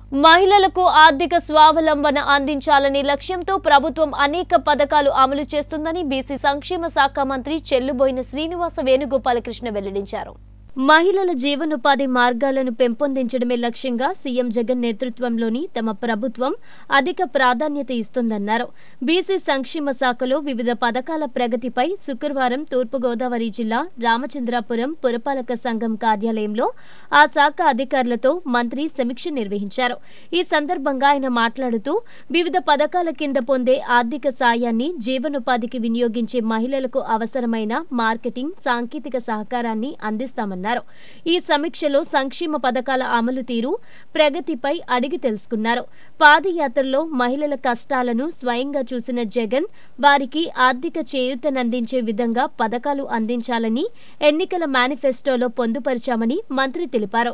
మహిళలకు ఆర్థిక స్వావలంబన అందించాలనే లక్ష్యంతో ప్రభుత్వం అనేక పథకాలు అమలు చేస్తుందని బీసీ సంక్షేమ శాఖ మంత్రి చెల్లుబోయిన శ్రీనివాస వేణుగోపాలకృష్ణ వెల్లడించారు మహిళల జీవనోపాధి మార్గాలను పెంపొందించడమే లక్ష్యంగా సీఎం జగన్ నేతృత్వంలోని తమ ప్రభుత్వం అధిక ప్రాధాన్యత ఇస్తుందన్నారు బీసీ సంక్షేమ శాఖలో వివిధ పథకాల ప్రగతిపై శుక్రవారం తూర్పుగోదావరి జిల్లా రామచంద్రాపురం పురపాలక సంఘం కార్యాలయంలో ఆ శాఖ అధికారులతో మంత్రి సమీక్ష నిర్వహించారు ఈ సందర్భంగా ఆయన మాట్లాడుతూ వివిధ పథకాల కింద పొందే ఆర్థిక సాయాన్ని జీవనోపాధికి వినియోగించే మహిళలకు అవసరమైన మార్కెటింగ్ సాంకేతిక సహకారాన్ని అందిస్తామన్నారు ఈ సమీక్షలో సంక్షేమ పథకాల అమలు తీరు ప్రగతిపై అడిగి తెలుసుకున్నారు పాదయాత్రలో మహిళల కష్టాలను స్వయంగా చూసిన జగన్ వారికి ఆర్థిక చేయూతనందించే విధంగా పథకాలు అందించాలని ఎన్నికల మేనిఫెస్టోలో పొందుపరిచామని మంత్రి తెలిపారు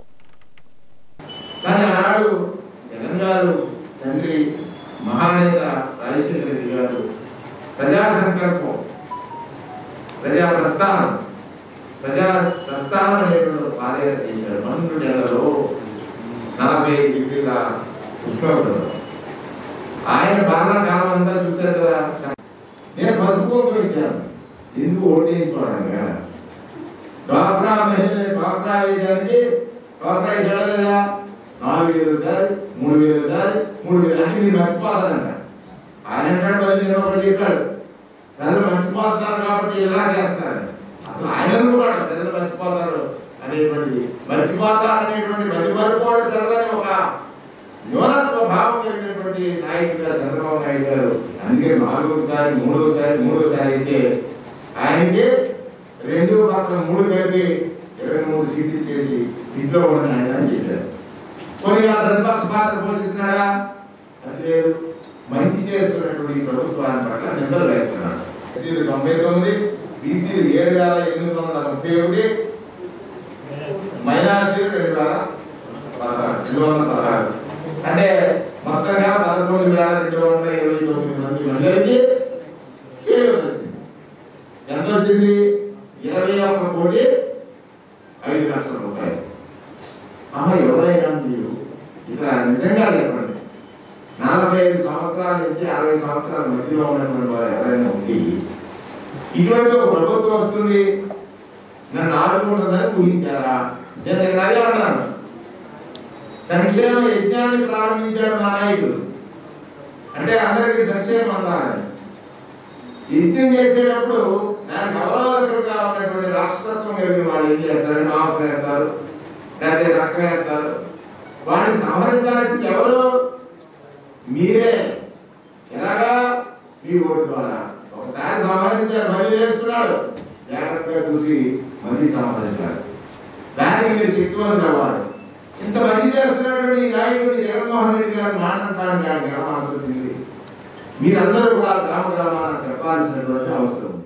కానీ ఆనాడు జగన్ గారు తండ్రి మహానేత రాజశేఖర రెడ్డి గారు ప్రజా సంకల్పం ప్రజా ప్రస్థానం ప్రజా ప్రస్థానం అనేటువంటి పాదయాత్ర చేశారు పన్నెండు నెలలో నలభై ఐదు డిగ్రీల ఉష్ణోగ్రత ఆయన పాలనా కాలం అంతా చూశారు కదా నేను పసుపు ఓటు ఇచ్చాను ఎందుకు ఓటు వేసుకోవడానికి డ్వాక్రా మహిళల్ని డ్వాక్రా వేయడానికి డ్వాక్రా ఇచ్చాడు కదా నాలుగు వేలు సార్ మూడు వేలు సార్ మూడు వేలు అంటే మీరు మర్చిపోతారంట ఆయన అంటాడు మరి నేను ఒకటి చెప్పాడు ప్రజలు మర్చిపోతున్నారు కాబట్టి ఇలా చేస్తున్నారు అసలు ఆయన కూడా ప్రజలు మర్చిపోతారు అనేటువంటి మర్చిపోతారు అనేటువంటి మర్చిపోకపోవడం ప్రజలని ఒక న్యూనత్వ భావం కలిగినటువంటి నాయకుడిగా చంద్రబాబు నాయుడు గారు అందుకే నాలుగోసారి మూడోసారి మూడోసారి ఇస్తే ఆయనకి రెండు పక్కన మూడు కలిపి ఇరవై మూడు సీట్లు చేసి ఇంట్లో ఉన్న ఆయన అని చెప్పారు కొన్ని ఆ ప్రతిపక్ష పాత్ర పోషిస్తున్నాడా అది లేదు మంచి చేస్తున్నటువంటి ఈ ప్రభుత్వాన్ని పట్ల నిందలు వేస్తున్నాడు ఎస్టీలు తొంభై తొమ్మిది బీసీలు ఏడు వేల ఎనిమిది వందల ముప్పై ఒకటి మైనారిటీలు రెండు వేల పదహారు రెండు వందల పదహారు అంటే మొత్తంగా పదకొండు వేల రెండు వందల ఇరవై తొమ్మిది మంది మహిళలకి చేయవలసింది ఎంత వచ్చింది ఇరవై ఒక్క కోటి ఐదు లక్షల రూపాయలు అమ్మ ఎవరైనా మీరు ఇక్కడ నిజంగా చెప్పండి నలభై ఐదు సంవత్సరాల నుంచి అరవై సంవత్సరాల మధ్యలో ఉన్నటువంటి వారు ఎవరైనా ఉంది ఇటువంటి ఒక ప్రభుత్వం వస్తుంది నన్ను ఆదుకుంటుందని ఊహించారా నేను ఇక్కడ అదే అన్నాను సంక్షేమ యజ్ఞాన్ని ప్రారంభించాడు మా నాయకుడు అంటే అందరికీ సంక్షేమం అందాలని యజ్ఞం చేసేటప్పుడు దానికి అవరోధకుడుగా ఉన్నటువంటి రాక్షసత్వం కలిగిన వాళ్ళు ఏం చేస్తారు మాంసం వేస్తారు లేకపోతే రక్తం వేస్తారు వాడిని సంహరించాల్సింది ఎవరు మీరే ఎలాగా మీ ఓటు ద్వారా ఒకసారి సంహరించారు మళ్ళీ వేస్తున్నాడు జాగ్రత్తగా చూసి మళ్ళీ సంహరించారు దానికి మీరు శక్తివంతులు అవ్వాలి ఇంత మంది చేస్తున్నటువంటి ఈ నాయకుడిని జగన్మోహన్ రెడ్డి గారు మాట్లాడటానికి ఆయన గర్వాల్సి వచ్చింది మీరందరూ కూడా గ్రామ గ్రామాన చెప్పాల్సినటువంటి అవసరం ఉంది